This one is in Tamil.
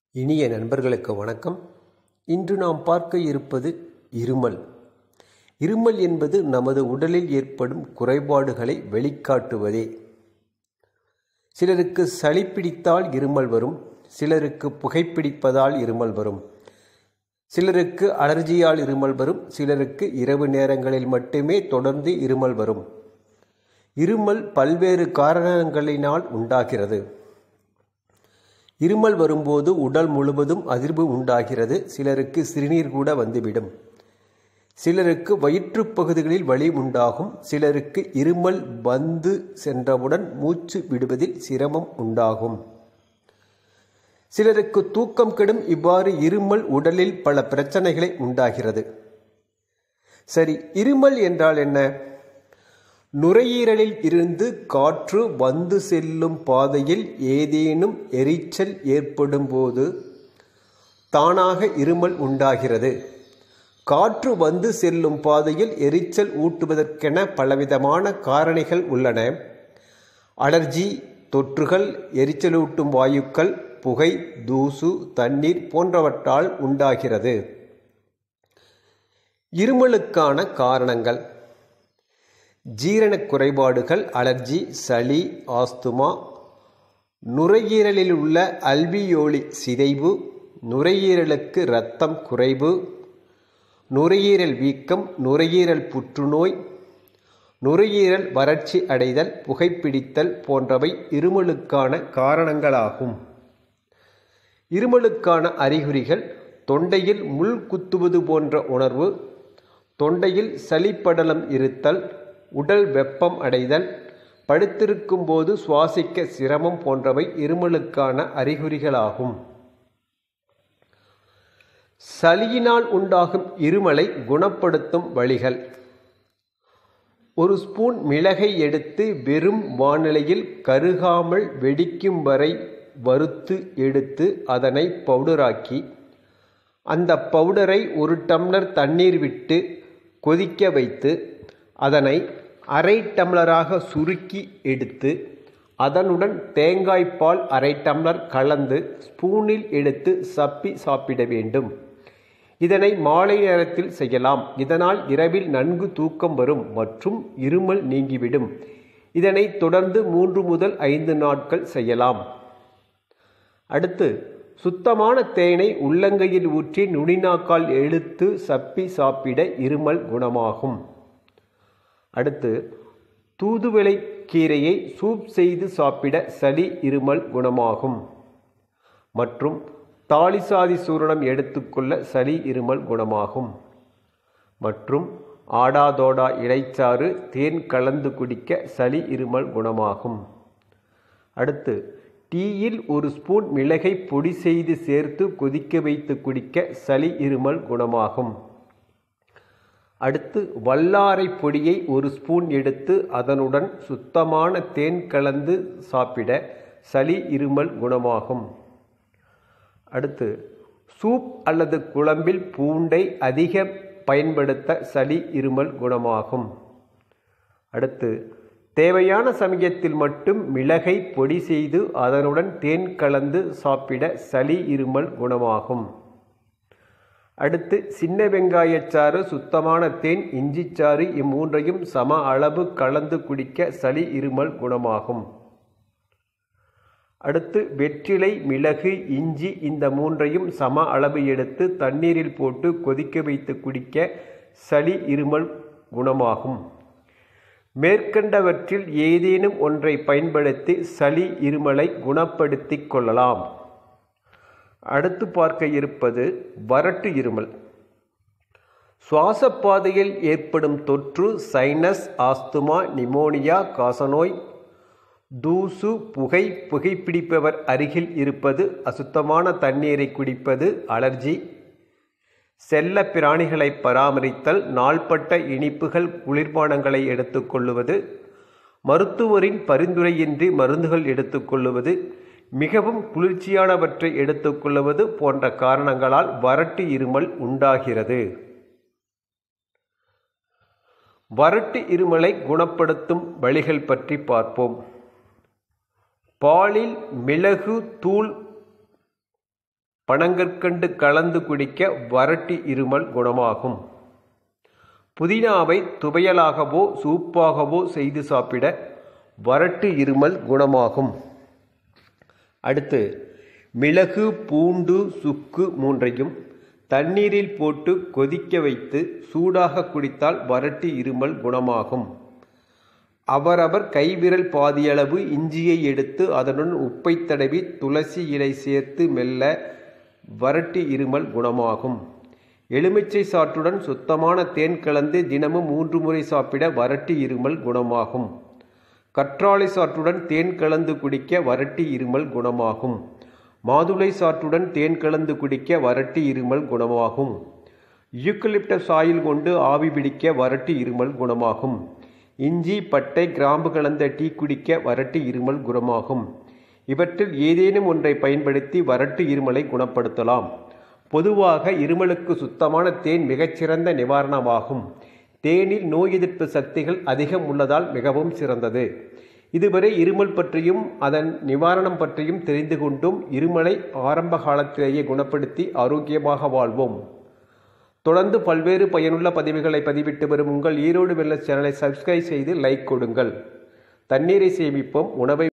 இனிய நண்பர்களுக்கு வணக்கம் இன்று நாம் பார்க்க இருப்பது இருமல் இருமல் என்பது நமது உடலில் ஏற்படும் குறைபாடுகளை வெளிக்காட்டுவதே சிலருக்கு சளி பிடித்தால் இருமல் வரும் சிலருக்கு புகைப்பிடிப்பதால் இருமல் வரும் சிலருக்கு அலர்ஜியால் இருமல் வரும் சிலருக்கு இரவு நேரங்களில் மட்டுமே தொடர்ந்து இருமல் வரும் இருமல் பல்வேறு காரணங்களினால் உண்டாகிறது இருமல் வரும்போது உடல் முழுவதும் அதிர்வு உண்டாகிறது சிலருக்கு சிறுநீர் கூட வந்துவிடும் சிலருக்கு வயிற்றுப் பகுதிகளில் வலி உண்டாகும் சிலருக்கு இருமல் வந்து சென்றவுடன் மூச்சு விடுவதில் சிரமம் உண்டாகும் சிலருக்கு தூக்கம் கெடும் இவ்வாறு இருமல் உடலில் பல பிரச்சனைகளை உண்டாகிறது சரி இருமல் என்றால் என்ன நுரையீரலில் இருந்து காற்று வந்து செல்லும் பாதையில் ஏதேனும் எரிச்சல் ஏற்படும் போது தானாக இருமல் உண்டாகிறது காற்று வந்து செல்லும் பாதையில் எரிச்சல் ஊட்டுவதற்கென பலவிதமான காரணிகள் உள்ளன அலர்ஜி தொற்றுகள் எரிச்சலூட்டும் வாயுக்கள் புகை தூசு தண்ணீர் போன்றவற்றால் உண்டாகிறது இருமலுக்கான காரணங்கள் ஜீரணக் குறைபாடுகள் அலர்ஜி சளி ஆஸ்துமா நுரையீரலில் உள்ள அல்பியோலி சிதைவு நுரையீரலுக்கு இரத்தம் குறைவு நுரையீரல் வீக்கம் நுரையீரல் புற்றுநோய் நுரையீரல் வறட்சி அடைதல் புகைப்பிடித்தல் போன்றவை இருமலுக்கான காரணங்களாகும் இருமலுக்கான அறிகுறிகள் தொண்டையில் முள் குத்துவது போன்ற உணர்வு தொண்டையில் சளிப்படலம் இருத்தல் உடல் வெப்பம் அடைதல் படுத்திருக்கும் போது சுவாசிக்க சிரமம் போன்றவை இருமலுக்கான அறிகுறிகளாகும் சளியினால் உண்டாகும் இருமலை குணப்படுத்தும் வழிகள் ஒரு ஸ்பூன் மிளகை எடுத்து வெறும் வானிலையில் கருகாமல் வெடிக்கும் வரை வறுத்து எடுத்து அதனை பவுடராக்கி அந்த பவுடரை ஒரு டம்ளர் தண்ணீர் விட்டு கொதிக்க வைத்து அதனை அரை டம்ளராக சுருக்கி எடுத்து அதனுடன் தேங்காய்ப்பால் அரை டம்ளர் கலந்து ஸ்பூனில் எடுத்து சப்பி சாப்பிட வேண்டும் இதனை மாலை நேரத்தில் செய்யலாம் இதனால் இரவில் நன்கு தூக்கம் வரும் மற்றும் இருமல் நீங்கிவிடும் இதனை தொடர்ந்து மூன்று முதல் ஐந்து நாட்கள் செய்யலாம் அடுத்து சுத்தமான தேனை உள்ளங்கையில் ஊற்றி நுனிநாக்கால் எழுத்து சப்பி சாப்பிட இருமல் குணமாகும் அடுத்து தூதுவளை கீரையை சூப் செய்து சாப்பிட சளி இருமல் குணமாகும் மற்றும் தாலிசாதி சூரணம் எடுத்துக்கொள்ள சளி இருமல் குணமாகும் மற்றும் ஆடாதோடா இலைச்சாறு தேன் கலந்து குடிக்க சளி இருமல் குணமாகும் அடுத்து டீயில் ஒரு ஸ்பூன் மிளகை பொடி செய்து சேர்த்து கொதிக்க வைத்து குடிக்க சளி இருமல் குணமாகும் அடுத்து வல்லாரை பொடியை ஒரு ஸ்பூன் எடுத்து அதனுடன் சுத்தமான தேன் கலந்து சாப்பிட சளி இருமல் குணமாகும் அடுத்து சூப் அல்லது குழம்பில் பூண்டை அதிக பயன்படுத்த சளி இருமல் குணமாகும் அடுத்து தேவையான சமயத்தில் மட்டும் மிளகை பொடி செய்து அதனுடன் தேன் கலந்து சாப்பிட சளி இருமல் குணமாகும் அடுத்து சின்ன வெங்காயச்சாறு சுத்தமான தேன் இஞ்சிச்சாறு இம்மூன்றையும் சம அளவு கலந்து குடிக்க சளி இருமல் குணமாகும் அடுத்து வெற்றிலை மிளகு இஞ்சி இந்த மூன்றையும் சம அளவு எடுத்து தண்ணீரில் போட்டு கொதிக்க வைத்து குடிக்க சளி இருமல் குணமாகும் மேற்கண்டவற்றில் ஏதேனும் ஒன்றை பயன்படுத்தி சளி இருமலை குணப்படுத்திக் கொள்ளலாம் அடுத்து பார்க்க இருப்பது வறட்டு இருமல் சுவாச பாதையில் ஏற்படும் தொற்று சைனஸ் ஆஸ்துமா நிமோனியா காசநோய் தூசு புகை புகைப்பிடிப்பவர் அருகில் இருப்பது அசுத்தமான தண்ணீரை குடிப்பது அலர்ஜி செல்ல பிராணிகளை பராமரித்தல் நாள்பட்ட இனிப்புகள் குளிர்பானங்களை எடுத்துக்கொள்ளுவது மருத்துவரின் பரிந்துரையின்றி மருந்துகள் எடுத்துக்கொள்ளுவது மிகவும் குளிர்ச்சியானவற்றை எடுத்துக்கொள்வது போன்ற காரணங்களால் வறட்டு இருமல் உண்டாகிறது வறட்டு இருமலை குணப்படுத்தும் வழிகள் பற்றி பார்ப்போம் பாலில் மிளகு தூள் பனங்கற்கண்டு கலந்து குடிக்க வறட்டு இருமல் குணமாகும் புதினாவை துவையலாகவோ சூப்பாகவோ செய்து சாப்பிட வறட்டு இருமல் குணமாகும் அடுத்து மிளகு பூண்டு சுக்கு மூன்றையும் தண்ணீரில் போட்டு கொதிக்க வைத்து சூடாக குடித்தால் வறட்டு இருமல் குணமாகும் அவரவர் கைவிரல் பாதியளவு இஞ்சியை எடுத்து அதனுடன் உப்பை தடவி துளசி இலை சேர்த்து மெல்ல வறட்டு இருமல் குணமாகும் எலுமிச்சை சாற்றுடன் சுத்தமான தேன் கலந்து தினமும் மூன்று முறை சாப்பிட வறட்டு இருமல் குணமாகும் கற்றாழை சாற்றுடன் தேன் கலந்து குடிக்க வறட்டு இருமல் குணமாகும் மாதுளை சாற்றுடன் தேன் கலந்து குடிக்க வறட்டு இருமல் குணமாகும் யூக்கலிப்டஸ் ஆயில் கொண்டு ஆவி பிடிக்க வறட்டு இருமல் குணமாகும் இஞ்சி பட்டை கிராம்பு கலந்த டீ குடிக்க வறட்டு இருமல் குணமாகும் இவற்றில் ஏதேனும் ஒன்றை பயன்படுத்தி வறட்டு இருமலை குணப்படுத்தலாம் பொதுவாக இருமலுக்கு சுத்தமான தேன் மிகச்சிறந்த நிவாரணமாகும் தேனில் நோய் எதிர்ப்பு சக்திகள் அதிகம் உள்ளதால் மிகவும் சிறந்தது இதுவரை இருமல் பற்றியும் அதன் நிவாரணம் பற்றியும் தெரிந்து கொண்டும் இருமலை ஆரம்ப காலத்திலேயே குணப்படுத்தி ஆரோக்கியமாக வாழ்வோம் தொடர்ந்து பல்வேறு பயனுள்ள பதிவுகளை பதிவிட்டு வரும் உங்கள் ஈரோடு வெள்ள சேனலை சப்ஸ்கிரைப் செய்து லைக் கொடுங்கள் தண்ணீரை சேமிப்போம் உணவை